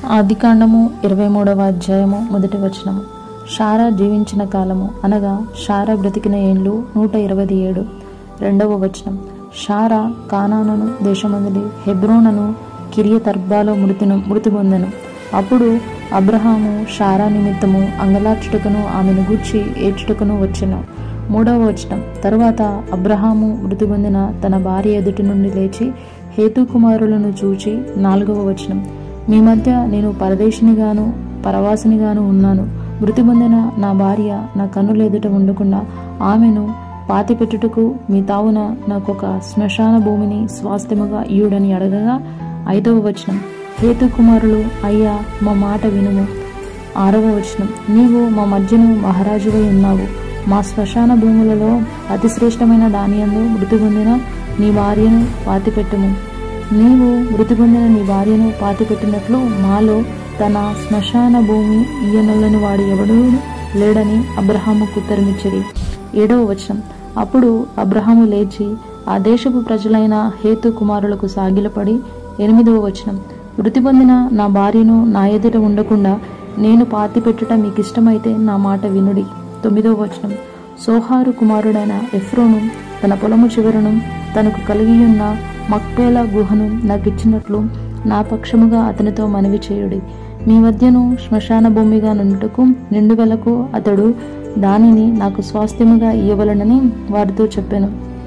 ఆదికాండము ఇరవై మూడవ అధ్యాయము మొదటి వచనము షారా జీవించిన కాలము అనగా షారా బ్రతికిన ఏండ్లు నూట ఇరవై ఏడు రెండవ వచనం షారా కానానును దేశమందులి హెబ్రోనను కిరియతర్బాలో మృతిను మృతి పొందెను అప్పుడు అబ్రహాము షారా నిమిత్తము అంగలార్చుటకును ఆమెను గూర్చి ఏడ్చుటకును వచ్చెను మూడవ వచనం తరువాత అబ్రహాము మృతి పొందిన తన భార్య ఎదుటి నుండి లేచి హేతు కుమారులను చూచి నాలుగవ వచనం మీ మధ్య నేను పరదేశినిగాను పరవాసినిగాను ఉన్నాను మృతి పొందిన నా భార్య నా కన్నుల ఎదుట ఉండకుండా ఆమెను పాతిపెట్టుటకు మీ తావున నాకొక శ్మశాన భూమిని స్వాస్థ్యముగా ఇయుడని అడగగా ఐదవ వచనం హేతు కుమారులు అయ్యా మా మాట వినుము ఆరవ వచనం నీవు మా మధ్యను మహారాజువై ఉన్నావు మా శ్మశాన భూములలో అతి శ్రేష్టమైన దానియందు మృతి పొందిన నీ భార్యను పాతిపెట్టుము నీవు మృతి పొందిన నీ భార్యను పాతిపెట్టినట్లు మాలో తన శ్మశాన భూమి ఈయనొల్లని వాడు ఎవడూ లేడని అబ్రహాముకు ఉత్తరమిచ్చిరి ఏడవ వచనం అప్పుడు అబ్రహాము లేచి ఆ దేశపు ప్రజలైన హేతు కుమారులకు సాగిలపడి ఎనిమిదవ వచనం మృతి పొందిన నా భార్యను నా ఎదుట ఉండకుండా నేను పాతిపెట్టుట మీకు ఇష్టమైతే నా మాట వినుడి తొమ్మిదవ వచనం సోహారు కుమారుడైన ఎఫ్రోను తన పొలము చివరను తనకు కలిగి ఉన్న మక్పేల గుహను నాకిచ్చినట్లు నా పక్షముగా అతనితో మనవి చేయుడి మీ మధ్యను శ్మశాన భూమిగా నుండుటకు నిండుగలకు అతడు దానిని నాకు స్వాస్థ్యముగా ఇయ్యవలనని వారితో చెప్పాను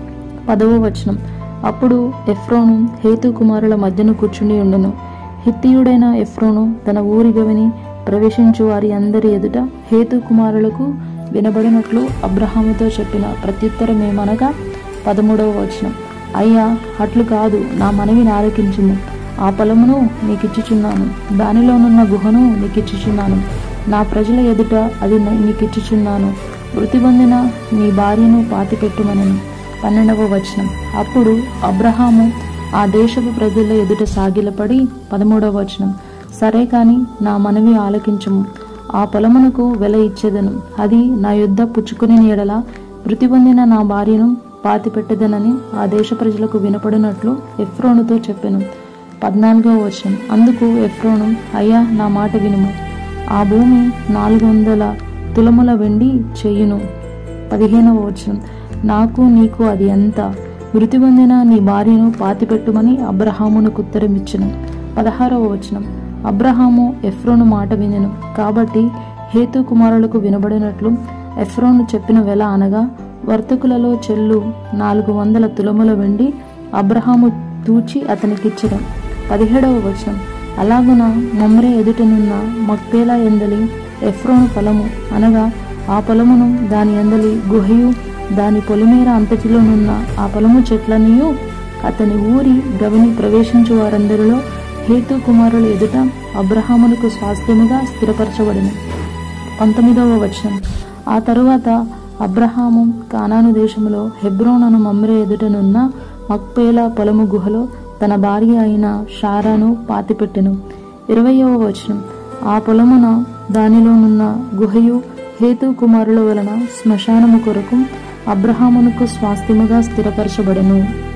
పదవ వచనం అప్పుడు ఎఫ్రోను హేతు కుమారుల మధ్యను కూర్చుని ఉండెను హిత్తియుడైన ఎఫ్రోను తన ఊరి గవిని ప్రవేశించు వారి అందరి ఎదుట హేతు కుమారులకు వినబడినట్లు అబ్రహాముతో చెప్పిన ప్రత్యుత్తరం ఏమనగా పదమూడవ వచనం అయ్యా అట్లు కాదు నా మనవిని ఆలకించుము ఆ పొలమును నీకిచ్చుచున్నాను దానిలోనున్న గుహను నీకిచ్చుచున్నాను నా ప్రజల ఎదుట అది నీకిచ్చుచున్నాను మృతి పొందిన నీ భార్యను పాతిపెట్టుమనను పన్నెండవ వచనం అప్పుడు అబ్రహాము ఆ దేశపు ప్రజల ఎదుట సాగిలపడి పదమూడవ వచనం సరే కాని నా మనవి ఆలకించము ఆ పొలమునకు వెల ఇచ్చేదను అది నా యుద్ధ పుచ్చుకుని నీడల మృతి పొందిన నా భార్యను పాతిపెట్టదనని ఆ దేశ ప్రజలకు వినపడినట్లు ఎఫ్రోనుతో చెప్పాను పద్నాలుగవ వచనం అందుకు ఎఫ్రోను అయ్యా నా మాట వినుము ఆ భూమి నాలుగు వందల తులముల వెండి చెయ్యును పదిహేనవ వచనం నాకు నీకు అది ఎంత మృతి పొందిన నీ భార్యను పాతిపెట్టుమని అబ్రహామునకు ఉత్తరం ఇచ్చెను పదహారవ వచనం అబ్రహాము ఎఫ్రోను మాట వినెను కాబట్టి హేతు కుమారులకు వినబడినట్లు ఎఫ్రోను చెప్పిన వెల అనగా వర్తకులలో చెల్లు నాలుగు వందల తులముల వెండి అబ్రహాము తూచి అతనికిచ్చడం పదిహేడవ వచనం అలాగున మమ్రే ఎదుటనున్న మక్పేలా ఎందలి ఎఫ్రోను పొలము అనగా ఆ పొలమును దాని ఎందలి గుహయు దాని పొలిమేర అంతటిలోనున్న ఆ పొలము చెట్లనియు అతని ఊరి గవిని ప్రవేశించు వారందరిలో హేతు కుమారుల ఎదుట అబ్రహామునకు స్వాస్థ్యముగా స్థిరపరచబడిన పంతొమ్మిదవ వచనం ఆ తరువాత అబ్రహాము కానాను దేశములో హెబ్రోనను మమ్రే ఎదుటనున్న మక్పేలా పొలము గుహలో తన భార్య అయిన షారాను పాతిపెట్టెను ఇరవయవ వచనం ఆ పొలమున దానిలోనున్న గుహయు హేతు కుమారుల వలన శ్మశానము కొరకు అబ్రహామునకు స్వాస్థ్యముగా స్థిరపరచబడెను